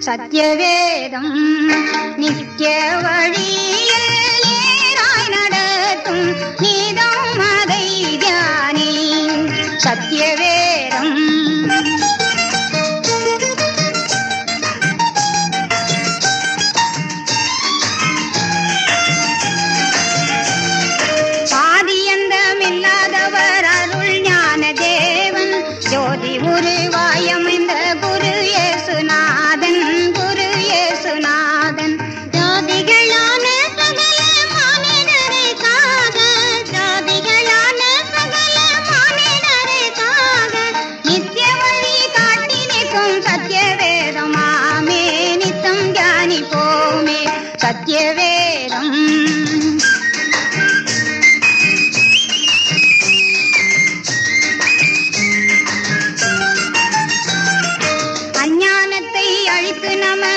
சத்யவேதம் நித்திய வழியில் நேராய் நடத்தும் நீதம் அதை தியானி சத்யவேதம் பாதியந்தமில்லாதவர் அருள் ஞான தேவன் ஜோதி உருவாயமைந்த குரு இயேசுநாதன் குரு இயேசுநாதன் ஜாதிகளான சகல மானிடருக்காக ஜாதிகளான சகல மானிடருக்காக நித்திய வழி காட்டி நிற்கும் சத்யவேதமாமே நித்தம் தியானிப்போமே சத்யவேதம் அஞ்ஞானத்தை அழித்து நம